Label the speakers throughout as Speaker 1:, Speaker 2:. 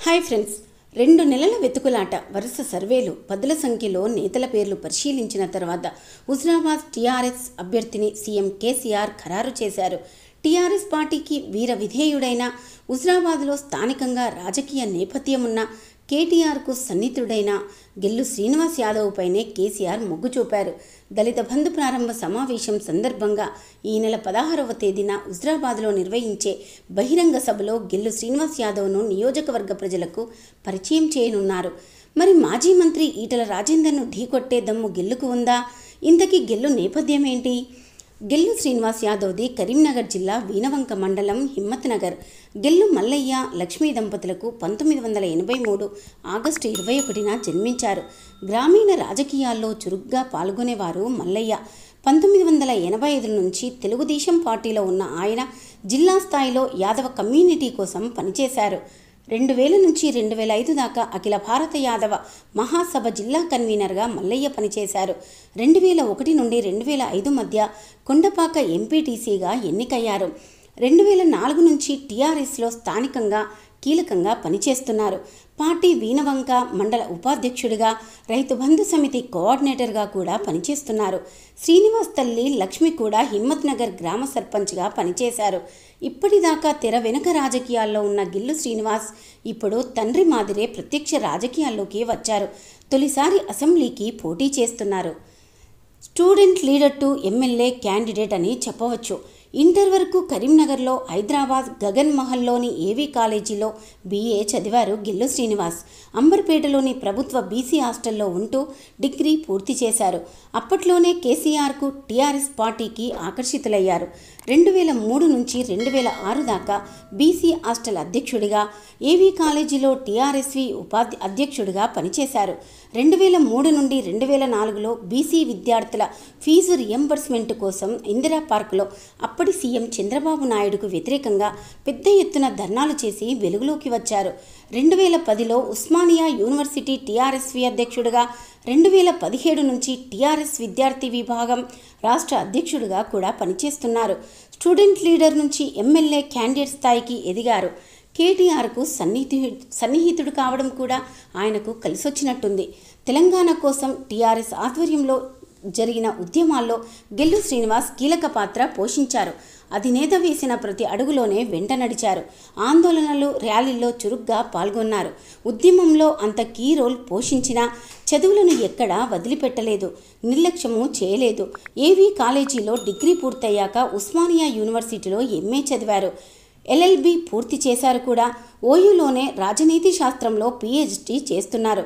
Speaker 1: hi friends రెండు నెలల వెతుకులాట వరుస సర్వేలు పదుల సంఖ్యలో నేతల పేర్లు పరిశీలించిన తర్వాత హుజరాబాద్ టీఆర్ఎస్ అభ్యర్థిని సీఎం కేసీఆర్ ఖరారు చేశారు టీఆర్ఎస్ పార్టీకి వీర విధేయుడైన హుజరాబాద్లో స్థానికంగా రాజకీయ నేపథ్యం ఉన్న కేటీఆర్కు సన్నిహితుడైన గెల్లు శ్రీనివాస్ యాదవ్ పైనే కేసీఆర్ మొగ్గు చూపారు దళిత బంధు ప్రారంభ సమావేశం సందర్భంగా ఈ నెల పదహారవ తేదీన హుజరాబాద్లో నిర్వహించే బహిరంగ సభలో గెల్లు శ్రీనివాస్ యాదవ్ను నియోజకవర్గ ప్రజలకు పరిచయం చేయనున్నారు మరి మాజీ మంత్రి ఈటల రాజేందర్ను ఢీకొట్టే దమ్ము గెల్లుకు ఉందా ఇంతకీ గెల్లు నేపథ్యం ఏంటి గెల్లు శ్రీనివాస్ యాదవ్ది కరీంనగర్ జిల్లా వీనవంక మండలం హిమ్మత్ నగర్ గెల్లు మల్లయ్య లక్ష్మీ దంపతులకు పంతొమ్మిది వందల ఎనభై మూడు ఆగస్టు ఇరవై ఒకటిన జన్మించారు గ్రామీణ రాజకీయాల్లో చురుగ్గా పాల్గొనేవారు మల్లయ్య పంతొమ్మిది వందల ఎనభై ఐదు నుంచి తెలుగుదేశం పార్టీలో ఉన్న ఆయన జిల్లా స్థాయిలో యాదవ కమ్యూనిటీ కోసం పనిచేశారు రెండు వేల నుంచి రెండు వేల ఐదు దాకా అఖిల భారత యాదవ మహాసభ జిల్లా కన్వీనర్గా మల్లయ్య పనిచేశారు రెండు వేల ఒకటి నుండి రెండు వేల ఐదు మధ్య కొండపాక ఎంపీటీసీగా ఎన్నికయ్యారు రెండు వేల నాలుగు నుంచి టీఆర్ఎస్లో స్థానికంగా కీలకంగా పనిచేస్తున్నారు పార్టీ వీనవంక మండల ఉపాధ్యక్షుడిగా రైతు బంధు సమితి కోఆర్డినేటర్గా కూడా పనిచేస్తున్నారు శ్రీనివాస్ తల్లి లక్ష్మి కూడా హిమ్మత్ నగర్ గ్రామ సర్పంచ్గా పనిచేశారు ఇప్పటిదాకా తెర వెనుక రాజకీయాల్లో ఉన్న గిల్లు శ్రీనివాస్ ఇప్పుడు తండ్రి మాదిరే ప్రత్యక్ష రాజకీయాల్లోకి వచ్చారు తొలిసారి అసెంబ్లీకి పోటీ చేస్తున్నారు student leader to MLA candidate అని చెప్పవచ్చు ఇంటర్ వరకు కరీంనగర్లో హైదరాబాద్ గగన్ మహల్లోని ఏవీ కాలేజీలో బీఏ చదివారు గిల్లు శ్రీనివాస్ అంబర్పేటలోని ప్రభుత్వ బీసీ హాస్టల్లో ఉంటూ డిగ్రీ పూర్తి చేశారు అప్పట్లోనే కేసీఆర్కు టీఆర్ఎస్ పార్టీకి ఆకర్షితులయ్యారు రెండు వేల మూడు నుంచి రెండు వేల ఆరు దాకా బీసీ హాస్టల్ అధ్యక్షుడిగా ఏవీ కాలేజీలో టీఆర్ఎస్వి ఉపాధ్య అధ్యక్షుడిగా పనిచేశారు రెండు వేల మూడు నుండి రెండు వేల నాలుగులో బీసీ విద్యార్థుల ఫీజు రియంబర్స్మెంట్ కోసం ఇందిరా పార్కులో అప్పటి సీఎం చంద్రబాబు నాయుడుకు వ్యతిరేకంగా పెద్ద ఎత్తున ధర్నాలు చేసి వెలుగులోకి వచ్చారు రెండు వేల పదిలో ఉస్మానియా యూనివర్సిటీ టీఆర్ఎస్వి అధ్యక్షుడిగా రెండు వేల పదిహేడు నుంచి టీఆర్ఎస్ విద్యార్థి విభాగం రాష్ట్ర అధ్యక్షుడిగా కూడా పనిచేస్తున్నారు స్టూడెంట్ లీడర్ నుంచి ఎమ్మెల్యే క్యాండిడేట్ స్థాయికి ఎదిగారు కేటీఆర్కు సన్నిహితు సన్నిహితుడు కావడం కూడా ఆయనకు కలిసొచ్చినట్టుంది తెలంగాణ కోసం టీఆర్ఎస్ ఆధ్వర్యంలో జరిగిన ఉద్యమాల్లో గెల్లు శ్రీనివాస్ కీలక పాత్ర పోషించారు అధినేత వేసిన ప్రతి అడుగులోనే వెంట నడిచారు ఆందోళనలు ర్యాలీల్లో చురుగ్గా పాల్గొన్నారు ఉద్యమంలో అంత కీ రోల్ పోషించినా చదువులను ఎక్కడా వదిలిపెట్టలేదు నిర్లక్ష్యము చేయలేదు ఏవీ కాలేజీలో డిగ్రీ పూర్తయ్యాక ఉస్మానియా యూనివర్సిటీలో ఎంఏ చదివారు ఎల్ఎల్బి పూర్తి చేశారు కూడా ఓయూలోనే రాజనీతి శాస్త్రంలో పిహెచ్డి చేస్తున్నారు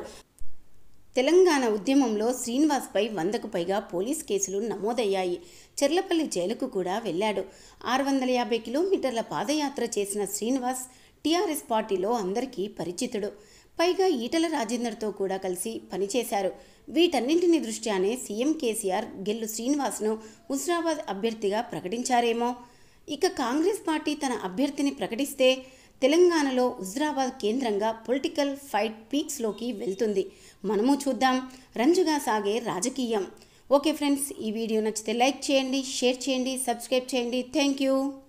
Speaker 1: తెలంగాణ ఉద్యమంలో శ్రీనివాస్పై వందకు పైగా పోలీస్ కేసులు నమోదయ్యాయి చెర్లపల్లి జైలుకు కూడా వెళ్ళాడు ఆరు వందల యాభై కిలోమీటర్ల పాదయాత్ర చేసిన శ్రీనివాస్ టీఆర్ఎస్ పార్టీలో అందరికీ పరిచితుడు పైగా ఈటల రాజేందర్తో కూడా కలిసి పనిచేశారు వీటన్నింటిని దృష్ట్యానే సీఎం కేసీఆర్ గెల్లు శ్రీనివాస్ను హుస్రాబాద్ అభ్యర్థిగా ప్రకటించారేమో ఇక కాంగ్రెస్ పార్టీ తన అభ్యర్థిని ప్రకటిస్తే తెలంగాణలో హుజరాబాద్ కేంద్రంగా పొలిటికల్ ఫైట్ పీక్స్లోకి వెళ్తుంది మనము చూద్దాం రంజుగా సాగే రాజకీయం ఓకే ఫ్రెండ్స్ ఈ వీడియో నచ్చితే లైక్ చేయండి షేర్ చేయండి సబ్స్క్రైబ్ చేయండి థ్యాంక్ యూ